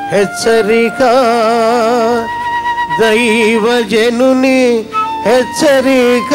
హెచ్చరిక దైవజనుని హెచ్చరిక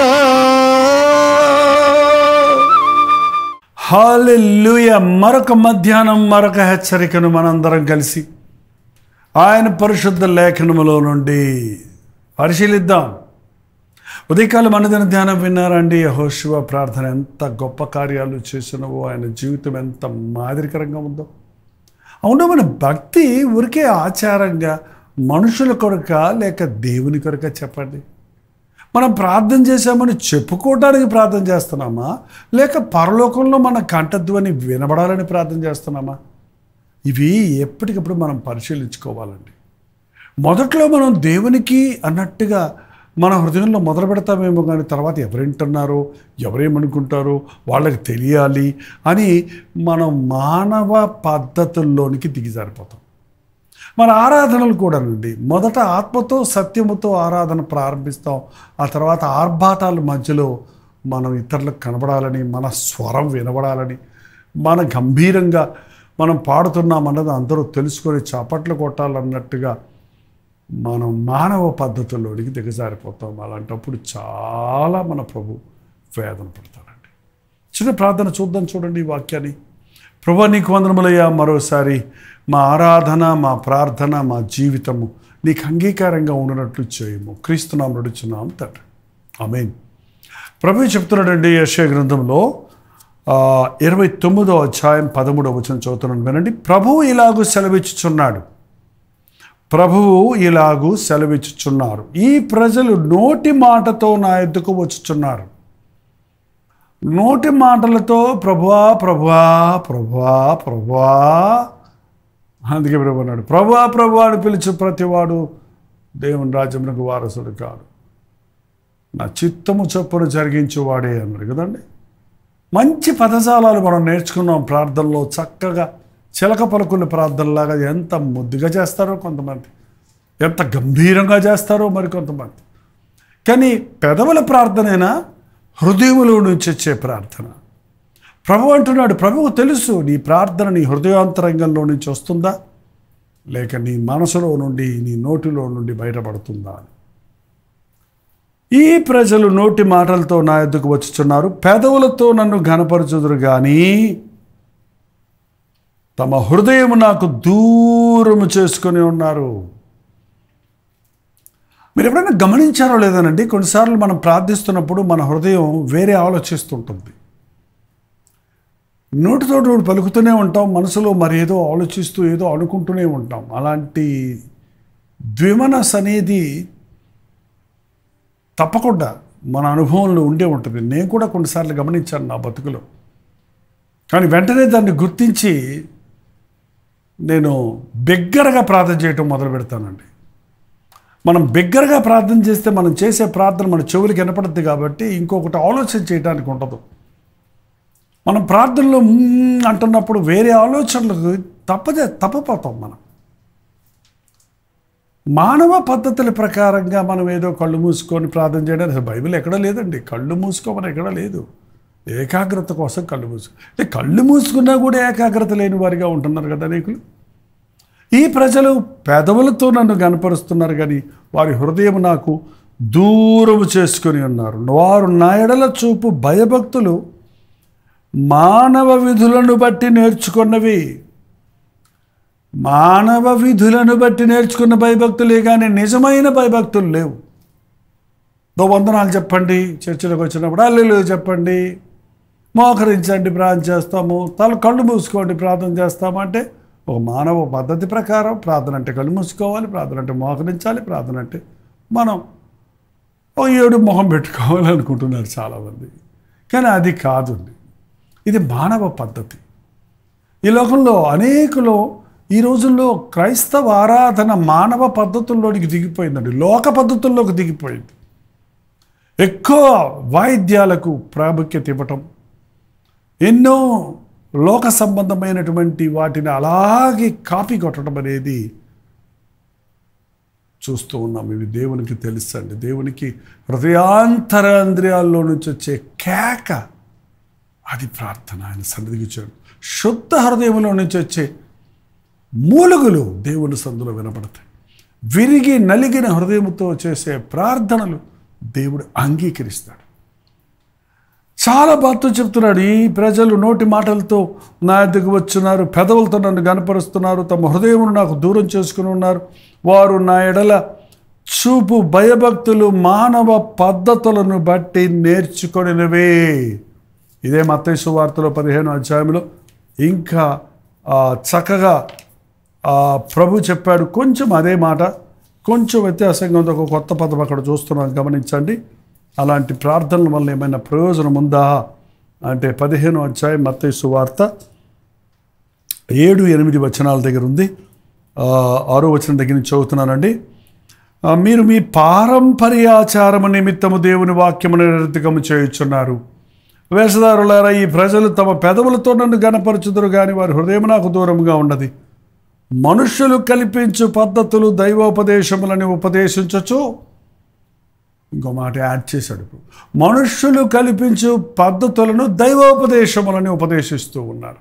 హాలెల్లుయ మరొక మధ్యాహ్నం మరొక హెచ్చరికను మనందరం కలిసి ఆయన పరిశుద్ధ లేఖనములో నుండి పరిశీలిద్దాం ఉదయకాలం అనుదిన ధ్యానం విన్నారండి యెహోషువ ప్రార్థన ఎంత గొప్ప కార్యాలు చేసినవో ఆయన జీవితం ఎంత మాదిరికరంగా ఉందో అవును మన భక్తి ఊరికే ఆచారంగా మనుషుల కొరక లేక దేవుని కొరక చెప్పండి మనం ప్రార్థన చేశామని చెప్పుకోవడానికి ప్రార్థన చేస్తున్నామా లేక పరలోకంలో మన కంఠధ్వని వినబడాలని ప్రార్థన చేస్తున్నామా ఇవి ఎప్పటికప్పుడు మనం పరిశీలించుకోవాలండి మొదట్లో మనం దేవునికి అన్నట్టుగా మన హృదయంలో మొదలు పెడతామేమో కానీ తర్వాత ఎవరింటున్నారో ఎవరేమనుకుంటారో వాళ్ళకి తెలియాలి అని మనం మానవ పద్ధతుల్లోనికి దిగిజారిపోతాం మన ఆరాధనలు కూడానండి మొదట ఆత్మతో సత్యముతో ఆరాధన ప్రారంభిస్తాం ఆ తర్వాత ఆర్భాటాల మధ్యలో మనం ఇతరులకు కనబడాలని మన స్వరం వినబడాలని మన గంభీరంగా మనం పాడుతున్నామన్నది అందరూ తెలుసుకొని చప్పట్లు కొట్టాలన్నట్టుగా మనం మానవ పద్ధతుల్లోనికి దిగజారిపోతాం అలాంటప్పుడు చాలా మన ప్రభు వేదన పడతాడండి చిన్న ప్రార్థన చూద్దాం చూడండి ఈ వాక్యాన్ని ప్రభా నీకు వందనములయ్యా మరోసారి మా ఆరాధన మా ప్రార్థన మా జీవితము నీకు అంగీకారంగా ఉండినట్లు చేయము క్రీస్తునాం నడుచున్నాం తండ్రి ఆమెన్ ప్రభు చెప్తున్నాడండి యశయ గ్రంథంలో ఆ, ఇరవై తొమ్మిదో అధ్యాయం పదమూడవ వచనం చదువుతున్నాను వినండి ప్రభువు ఇలాగూ సెలవిచ్చుచున్నాడు ప్రభువు ఇలాగూ సెలవిచ్చుచున్నారు ఈ ప్రజలు నోటి మాటతో నా ఎద్దుకు వచ్చుచున్నారు నోటి మాటలతో ప్రభువా ప్రభువా ప్రభువా ప్రభువా అందుకే ప్రభు అన్నాడు ప్రభువా ప్రభువా అని పిలిచి ప్రతివాడు దేవుని రాజ్యమునకు వారసుడు కాడు నా చిత్తము చొప్పున జరిగించేవాడే అన్నాడు కదండి మంచి పదజాలాలు మనం నేర్చుకున్నాం ప్రార్థనలో చక్కగా చిలక పలుకుల ప్రార్థనలాగా ఎంత ముద్దుగా చేస్తారో కొంతమంది ఎంత గంభీరంగా చేస్తారో మరి కొంతమంది కానీ పెదవుల ప్రార్థనైనా హృదయములో నుంచి వచ్చే ప్రార్థన ప్రభు అంటున్నాడు ప్రభువు తెలుసు నీ ప్రార్థన నీ హృదయాంతరంగంలో నుంచి వస్తుందా లేక నీ మనసులో నుండి నీ నోటిలో నుండి బయటపడుతుందా అని ఈ ప్రజలు నోటి మాటలతో నా ఎద్దుకు వచ్చుచున్నారు పెదవులతో నన్ను ఘనపరచుదురు కానీ తమ హృదయము నాకు దూరము చేసుకొని ఉన్నారు మీరు ఎప్పుడైనా గమనించారో లేదనండి కొన్నిసార్లు మనం ప్రార్థిస్తున్నప్పుడు మన హృదయం వేరే ఆలోచిస్తుంటుంది నోటితో నోటి పలుకుతూనే ఉంటాం మనసులో మరి ఏదో ఆలోచిస్తూ ఏదో అనుకుంటూనే ఉంటాం అలాంటి ద్విమనస్ అనేది తప్పకుండా మన అనుభవంలో ఉండే ఉంటుంది నేను కూడా కొన్నిసార్లు గమనించాను నా బతుకులో కానీ వెంటనే దాన్ని గుర్తించి నేను బిగ్గరగా ప్రార్థన చేయటం మొదలు పెడతానండి మనం బిగ్గరగా ప్రార్థన చేస్తే మనం చేసే ప్రార్థన మన చెవులకి వినపడుద్ది కాబట్టి ఇంకొకటి ఆలోచన చేయడానికి ఉండదు మనం ప్రార్థనలో మ్మ్ అంటున్నప్పుడు వేరే ఆలోచనలకు తప్పదే తప్పపోతాం మనం మానవ పద్ధతుల ప్రకారంగా మనం ఏదో కళ్ళు మూసుకొని ప్రార్థన చేయడానికి అసలు బైబిల్ ఎక్కడ లేదండి కళ్ళు మూసుకోమని ఎక్కడ లేదు ఏకాగ్రత కోసం కళ్ళు మూసుకో అంటే కళ్ళు మూసుకున్నా కూడా ఏకాగ్రత లేని వారిగా ఉంటున్నారు కదా అనేకులు ఈ ప్రజలు పెదవులతో నన్ను గనపరుస్తున్నారు కానీ వారి హృదయం నాకు దూరము చేసుకొని ఉన్నారు వారు నా ఎడల చూపు భయభక్తులు మానవ విధులను బట్టి నేర్చుకున్నవి మానవ విధులను బట్టి నేర్చుకున్న భయభక్తులే కానీ నిజమైన భయభక్తులు లేవు దో వందనాలు చెప్పండి చర్చిలోకి వచ్చినప్పుడు అల్లు చెప్పండి మోకరించండి ప్రార్థన చేస్తాము తల కళ్ళు మూసుకోండి ప్రార్థన చేస్తాము అంటే ఒక మానవ పద్ధతి ప్రకారం ప్రార్థన అంటే కళ్ళు మూసుకోవాలి ప్రార్థన అంటే మోకరించాలి ప్రార్థన అంటే మనం ఒక ఏడు మొహం పెట్టుకోవాలి అనుకుంటున్నారు చాలామంది కానీ అది కాదండి ఇది మానవ పద్ధతి ఈ లోకంలో అనేకులు ఈ రోజుల్లో క్రైస్తవ ఆరాధన మానవ పద్ధతుల్లోనికి దిగిపోయిందండి లోక పద్ధతుల్లోకి దిగిపోయింది ఎక్కువ వాయిద్యాలకు ప్రాముఖ్యత ఇవ్వటం ఎన్నో లోక సంబంధమైనటువంటి వాటిని అలాగే కాపీ కొట్టడం అనేది చూస్తూ ఉన్నాం ఇవి దేవునికి తెలుసండి దేవునికి హృదయాంతరాంద్రియాల్లో నుంచి వచ్చే కేక అది ప్రార్థన ఆయన సన్నిధికి చేరు శుద్ధ హృదయంలో నుంచి వచ్చే మూలుగులు దేవుని సందులో వినపడతాయి విరిగి నలిగిన హృదయంతో చేసే ప్రార్థనలు దేవుడు అంగీకరిస్తాడు చాలా బాధతో చెప్తున్నాడు ఈ ప్రజలు నోటి మాటలతో నా ఎద్దకు వచ్చున్నారు పెదవులతో నన్ను గనపరుస్తున్నారు తమ హృదయమును నాకు దూరం చేసుకుని ఉన్నారు వారు నా ఎడల చూపు భయభక్తులు మానవ పద్ధతులను బట్టి నేర్చుకొనినవే ఇదే మత్తైసు వార్తలో పదిహేను అధ్యాయంలో ఇంకా ఆ, చక్కగా ఆ, ప్రభు చెప్పాడు కొంచెం అదే మాట కొంచెం వ్యత్యాసంగా ఉంది ఒక కొత్త పదం అక్కడ చూస్తున్నాం గమనించండి అలాంటి ప్రార్థనల వల్ల ఏమైనా ప్రయోజనం ఉందా అంటే పదిహేను అధ్యాయం మత్తయి సువార్త ఏడు ఎనిమిది వచనాల దగ్గర ఉంది ఆ, ఆరో వచనం దగ్గర నుంచి చదువుతున్నానండి ఆ, మీరు మీ పారంపర్యాచారము నిమిత్తము దేవుని వాక్యమును నిరర్థకము చేయుచున్నారు వేషధారులారా ఈ ప్రజలు తమ పెదవులతో నన్ను గనపరచుదురు కానీ వారి హృదయం నాకు దూరంగా ఉన్నది మనుష్యులు కల్పించు పద్ధతులు దైవోపదేశములని ఉపదేశించచ్చు ఇంకో మాట యాడ్ చేశాడు ఇప్పుడు మనుష్యులు కల్పించు పద్ధతులను దైవోపదేశములని ఉపదేశిస్తూ ఉన్నారు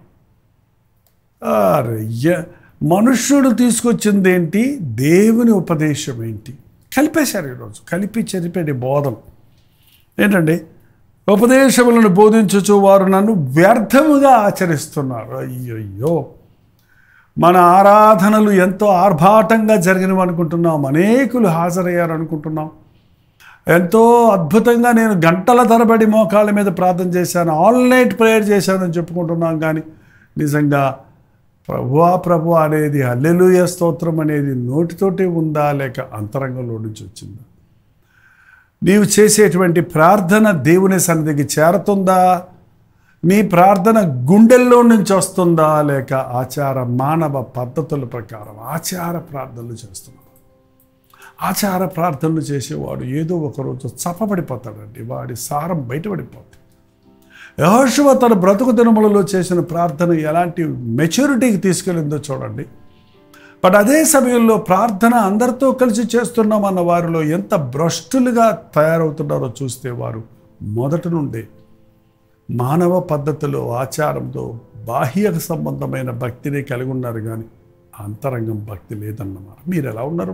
అరే, య- మనుష్యుడు తీసుకొచ్చింది ఏంటి దేవుని ఉపదేశం ఏంటి కలిపేశారు ఈరోజు కలిపి చెరిపేటి బోధన ఏంటండి ఉపదేశములను బోధించుచు వారు నన్ను వ్యర్థముగా ఆచరిస్తున్నారు అయ్యయ్యో మన ఆరాధనలు ఎంతో ఆర్భాటంగా జరిగినవి అనుకుంటున్నాం అనేకులు హాజరయ్యారు అనుకుంటున్నాం ఎంతో అద్భుతంగా నేను గంటల తరబడి మోకాళ్ళ మీద ప్రార్థన చేశాను ఆల్ నైట్ ప్రేయర్ చేశానని చెప్పుకుంటున్నాం కానీ నిజంగా ప్రభువా ప్రభు అనేది హల్లెలూయ స్తోత్రం అనేది నోటితోటే ఉందా లేక అంతరంగంలో నుంచి వచ్చిందా నీవు చేసేటువంటి ప్రార్థన దేవుని సన్నిధికి చేరుతుందా నీ ప్రార్థన గుండెల్లో నుంచి వస్తుందా లేక ఆచార మానవ పద్ధతుల ప్రకారం ఆచార ప్రార్థనలు చేస్తున్నావు ఆచార ప్రార్థనలు చేసేవాడు ఏదో ఒకరోజు చప్పబడిపోతాడండి వాడి సారం బయటపడిపోతుంది యహోశువ తన బ్రతుకు దినములలో చేసిన ప్రార్థన ఎలాంటి మెచ్యూరిటీకి తీసుకెళ్ళిందో చూడండి బట్ అదే సమయంలో ప్రార్థన అందరితో కలిసి చేస్తున్నామన్న వారిలో ఎంత భ్రష్టులుగా తయారవుతున్నారో చూస్తే వారు మొదటి నుండే మానవ పద్ధతిలో ఆచారంతో బాహ్య సంబంధమైన భక్తిని కలిగి ఉన్నారు కానీ అంతరంగం భక్తి లేదన్నమాట మీరు ఎలా ఉన్నారు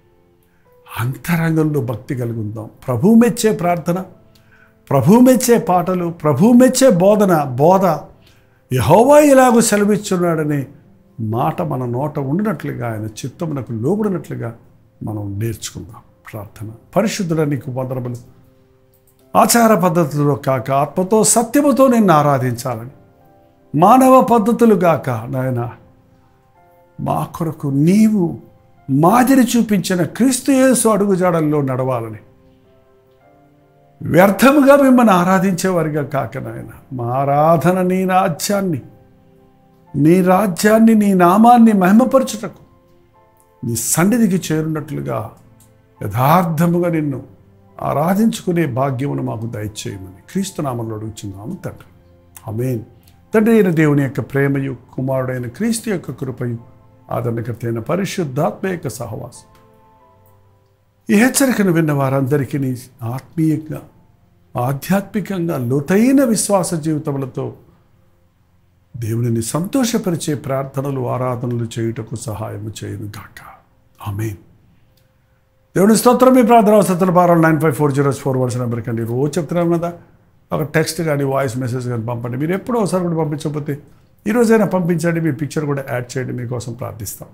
అంతరంగంలో భక్తి కలిగి ఉందాం ప్రభు మెచ్చే ప్రార్థన ప్రభు మెచ్చే పాటలు ప్రభు మెచ్చే బోధన బోధ యహోవా ఇలాగూ సెలవిచ్చున్నాడనే మాట మన నోట ఉండినట్లుగా ఆయన చిత్తమునకు లోబడినట్లుగా మనం నేర్చుకుందాం ప్రార్థన పరిశుద్ధుడ నీకు వందనములు ఆచార పద్ధతుల్లో కాక ఆత్మతో సత్యముతో నిన్ను ఆరాధించాలని మానవ పద్ధతులు కాక నాయన మా కొరకు నీవు మాదిరి చూపించిన క్రీస్తు యేసు అడుగుజాడల్లో నడవాలని వ్యర్థముగా మిమ్మల్ని ఆరాధించేవారిగా కాక నాయన మా ఆరాధన నీ రాజ్యాన్ని నీ రాజ్యాన్ని నీ నామాన్ని మహిమపరచుటకు నీ సన్నిధికి చేరున్నట్లుగా యథార్థముగా నిన్ను ఆరాధించుకునే భాగ్యమును మాకు దయచేయమని క్రీస్తు నామంలో అడుగుచున్నాము తండ్రి ఆమేన్ తండ్రి అయిన దేవుని యొక్క ప్రేమయు కుమారుడైన క్రీస్తు యొక్క కృపయు ఆదరణకర్త అయిన పరిశుద్ధాత్మ యొక్క సహవాసం ఈ హెచ్చరికను విన్న వారందరికీ నీ ఆత్మీయంగా ఆధ్యాత్మికంగా లోతైన విశ్వాస జీవితములతో దేవునిని సంతోషపరిచే ప్రార్థనలు ఆరాధనలు చేయుటకు సహాయం చేయను గాక ఆమె దేవుని స్తోత్రం మీ ప్రార్థన అవసరం భారం nine five four zero four వర్స్ నెంబర్కి అండి రోజు చెప్తున్నాం కదా ఒక టెక్స్ట్ కానీ వాయిస్ మెసేజ్ కానీ పంపండి మీరు ఎప్పుడో ఒకసారి కూడా పంపించకపోతే ఈ రోజైనా పంపించండి మీ పిక్చర్ కూడా యాడ్ చేయండి మీకోసం ప్రార్థిస్తాం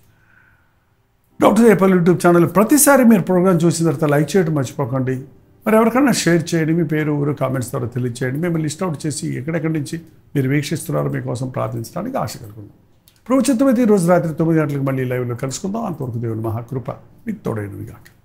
డాక్టర్ ఏపల్ యూట్యూబ్ ఛానల్ ప్రతిసారి మీరు ప్రోగ్రామ్ చూసిన తర్వాత లైక్ చేయడం మర్చిపోకండి మరి ఎవరికైనా షేర్ చేయండి మీ పేరు ఊరు కామెంట్స్ ద్వారా తెలియచేయండి మేము లిస్ట్ అవుట్ చేసి ఎక్కడెక్కడి నుంచి మీరు వీక్షిస్తున్నారో మీకోసం ప్రార్థించడానికి ఆశ కలుగుతుంది ప్రభుత్వమైతే ఈ రోజు రాత్రి తొమ్మిది గంటలకు మళ్ళీ లైవ్లో కలుసుకుందాం అంతవరకు దేవుని మహాకృప మీకు తోడైనది కాక